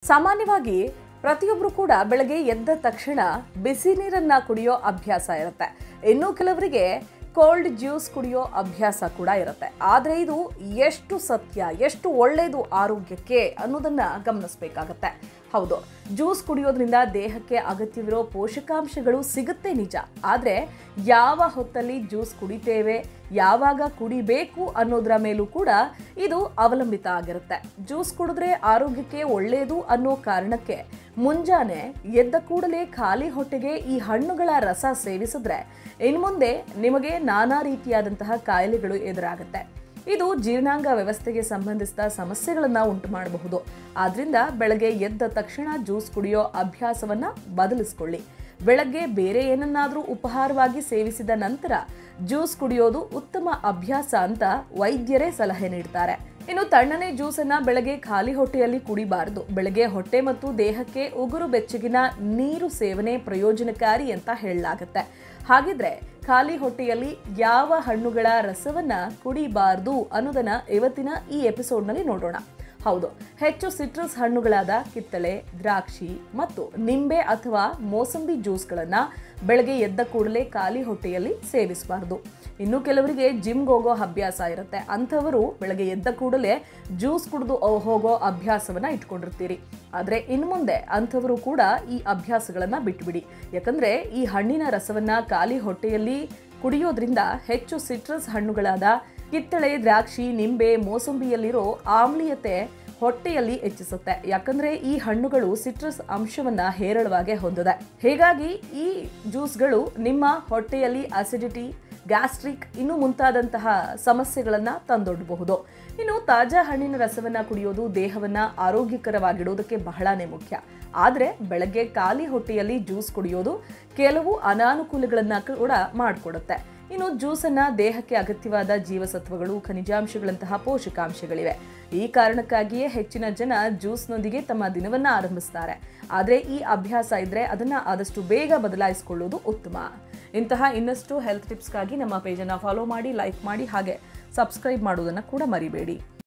ಸಾಮಾನ್ಯವಾಗಿ ಪ್ರತಿಯೊಬ್ಬರು ಕೂಡ ಬೆಳಗ್ಗೆ ಎದ್ದ ತಕ್ಷಣ ಬಿಸಿ ನೀರನ್ನ ಕುಡಿಯೋ ಅಭ್ಯಾಸ ಇರುತ್ತೆ ಇನ್ನು ಕೆಲವರಿಗೆ ಕೋಲ್ಡ್ ಜ್ಯೂಸ್ ಕುಡಿಯೋ ಅಭ್ಯಾಸ ಕೂಡ ಇರುತ್ತೆ ಆದರೆ ಇದು ಎಷ್ಟು ಸತ್ಯ ಎಷ್ಟು ಒಳ್ಳೆಯದು ಆರೋಗ್ಯಕ್ಕೆ ಅನ್ನೋದನ್ನ ಗಮನಿಸಬೇಕಾಗತ್ತೆ ಹೌದು ಜ್ಯೂಸ್ ಕುಡಿಯೋದ್ರಿಂದ ದೇಹಕ್ಕೆ ಅಗತ್ಯವಿರೋ ಪೋಷಕಾಂಶಗಳು ಸಿಗುತ್ತೆ ನಿಜ ಆದರೆ ಯಾವ ಹೊತ್ತಲ್ಲಿ ಜ್ಯೂಸ್ ಕುಡಿತೇವೆ ಯಾವಾಗ ಕುಡಿಬೇಕು ಅನ್ನೋದರ ಮೇಲೂ ಕೂಡ ಇದು ಅವಲಂಬಿತ ಆಗಿರುತ್ತೆ ಜ್ಯೂಸ್ ಕುಡಿದ್ರೆ ಆರೋಗ್ಯಕ್ಕೆ ಒಳ್ಳೆಯದು ಅನ್ನೋ ಕಾರಣಕ್ಕೆ ಮುಂಜಾನೆ ಎದ್ದ ಕೂಡಲೇ ಖಾಲಿ ಹೊಟ್ಟೆಗೆ ಈ ಹಣ್ಣುಗಳ ರಸ ಸೇವಿಸಿದ್ರೆ ಇನ್ಮುಂದೆ ನಿಮಗೆ ನಾನಾ ರೀತಿಯಾದಂತಹ ಕಾಯಿಲೆಗಳು ಎದುರಾಗುತ್ತೆ ಇದು ಜೀರ್ಣಾಂಗ ವ್ಯವಸ್ಥೆಗೆ ಸಂಬಂಧಿಸಿದ ಸಮಸ್ಯೆಗಳನ್ನ ಉಂಟು ಮಾಡಬಹುದು ಆದ್ರಿಂದ ಬೆಳಗ್ಗೆ ಎದ್ದ ತಕ್ಷಣ ಜ್ಯೂಸ್ ಕುಡಿಯೋ ಅಭ್ಯಾಸವನ್ನ ಬದಲಿಸ್ಕೊಳ್ಳಿ ಬೆಳಗ್ಗೆ ಬೇರೆ ಏನನ್ನಾದರೂ ಉಪಹಾರವಾಗಿ ಸೇವಿಸಿದ ನಂತರ ಜ್ಯೂಸ್ ಕುಡಿಯೋದು ಉತ್ತಮ ಅಭ್ಯಾಸ ಅಂತ ವೈದ್ಯರೇ ಸಲಹೆ ನೀಡ್ತಾರೆ ಇನ್ನು ತಣ್ಣನೆ ಜ್ಯೂಸನ್ನ ಬೆಳಗ್ಗೆ ಖಾಲಿ ಹೊಟ್ಟೆಯಲ್ಲಿ ಕುಡಿಬಾರದು ಬೆಳಗ್ಗೆ ಹೊಟ್ಟೆ ಮತ್ತು ದೇಹಕ್ಕೆ ಉಗುರು ಬೆಚ್ಚಗಿನ ನೀರು ಸೇವನೆ ಪ್ರಯೋಜನಕಾರಿ ಅಂತ ಹೇಳಲಾಗುತ್ತೆ ಹಾಗಿದ್ರೆ ಖಾಲಿ ಹೊಟ್ಟೆಯಲ್ಲಿ ಯಾವ ಹಣ್ಣುಗಳ ರಸವನ್ನ ಕುಡಿಬಾರದು ಅನ್ನೋದನ್ನ ಇವತ್ತಿನ ಈ ಎಪಿಸೋಡ್ನಲ್ಲಿ ನೋಡೋಣ ಹೌದು ಹೆಚ್ಚು ಸಿಟ್ರಸ್ ಹಣ್ಣುಗಳಾದ ಕಿತ್ತಳೆ ದ್ರಾಕ್ಷಿ ಮತ್ತು ನಿಂಬೆ ಅಥವಾ ಮೋಸಂಬಿ ಜ್ಯೂಸ್ಗಳನ್ನು ಬೆಳಗ್ಗೆ ಎದ್ದ ಕೂಡಲೇ ಖಾಲಿ ಹೊಟ್ಟೆಯಲ್ಲಿ ಸೇವಿಸಬಾರ್ದು ಇನ್ನು ಕೆಲವರಿಗೆ ಜಿಮ್ಗೆ ಹೋಗೋ ಅಭ್ಯಾಸ ಇರುತ್ತೆ ಅಂಥವರು ಬೆಳಗ್ಗೆ ಎದ್ದ ಕೂಡಲೇ ಜ್ಯೂಸ್ ಕುಡಿದು ಹೋಗೋ ಅಭ್ಯಾಸವನ್ನ ಇಟ್ಕೊಂಡಿರ್ತೀರಿ ಆದರೆ ಇನ್ನು ಮುಂದೆ ಅಂಥವರು ಕೂಡ ಈ ಅಭ್ಯಾಸಗಳನ್ನು ಬಿಟ್ಬಿಡಿ ಯಾಕಂದ್ರೆ ಈ ಹಣ್ಣಿನ ರಸವನ್ನ ಖಾಲಿ ಹೊಟ್ಟೆಯಲ್ಲಿ ಕುಡಿಯೋದ್ರಿಂದ ಹೆಚ್ಚು ಸಿಟ್ರಸ್ ಹಣ್ಣುಗಳಾದ ಕಿತ್ತಳೆ ದ್ರಾಕ್ಷಿ ನಿಂಬೆ ಮೋಸಂಬಿಯಲ್ಲಿರೋ ಆಮ್ಲೀಯತೆ ಹೊಟ್ಟೆಯಲ್ಲಿ ಹೆಚ್ಚಿಸುತ್ತೆ ಯಾಕಂದ್ರೆ ಈ ಹಣ್ಣುಗಳು ಸಿಟ್ರಸ್ ಅಂಶವನ್ನ ಹೇರಳವಾಗಿ ಹೊಂದಿದೆ ಹೀಗಾಗಿ ಈ ಜ್ಯೂಸ್ಗಳು ನಿಮ್ಮ ಹೊಟ್ಟೆಯಲ್ಲಿ ಅಸಿಡಿಟಿ ಗ್ಯಾಸ್ಟ್ರಿಕ್ ಇನ್ನು ಮುಂತಾದಂತಹ ಸಮಸ್ಯೆಗಳನ್ನ ತಂದೊಡ್ಡಬಹುದು ಇನ್ನು ತಾಜಾ ಹಣ್ಣಿನ ರಸವನ್ನ ಕುಡಿಯೋದು ದೇಹವನ್ನ ಆರೋಗ್ಯಕರವಾಗಿಡೋದಕ್ಕೆ ಬಹಳನೇ ಮುಖ್ಯ ಆದರೆ ಬೆಳಗ್ಗೆ ಖಾಲಿ ಹೊಟ್ಟೆಯಲ್ಲಿ ಜ್ಯೂಸ್ ಕುಡಿಯೋದು ಕೆಲವು ಅನಾನುಕೂಲಗಳನ್ನ ಕೂಡ ಮಾಡಿಕೊಡುತ್ತೆ ಇನ್ನು ಜ್ಯೂಸನ್ನ ದೇಹಕ್ಕೆ ಅಗತ್ಯವಾದ ಜೀವಸತ್ವಗಳು ಖನಿಜಾಂಶಗಳಂತಹ ಪೋಷಕಾಂಶಗಳಿವೆ ಈ ಕಾರಣಕ್ಕಾಗಿಯೇ ಹೆಚ್ಚಿನ ಜನ ಜ್ಯೂಸ್ನೊಂದಿಗೆ ತಮ್ಮ ದಿನವನ್ನ ಆರಂಭಿಸ್ತಾರೆ ಆದರೆ ಈ ಅಭ್ಯಾಸ ಇದ್ರೆ ಅದನ್ನ ಆದಷ್ಟು ಬೇಗ ಬದಲಾಯಿಸಿಕೊಳ್ಳುವುದು ಉತ್ತಮ ಇಂತಹ ಇನ್ನಷ್ಟು ಹೆಲ್ತ್ ಟಿಪ್ಸ್ಗಾಗಿ ನಮ್ಮ ಪೇಜನ್ನು ಫಾಲೋ ಮಾಡಿ ಲೈಕ್ ಮಾಡಿ ಹಾಗೆ ಸಬ್ಸ್ಕ್ರೈಬ್ ಮಾಡೋದನ್ನು ಕೂಡ ಮರಿಬೇಡಿ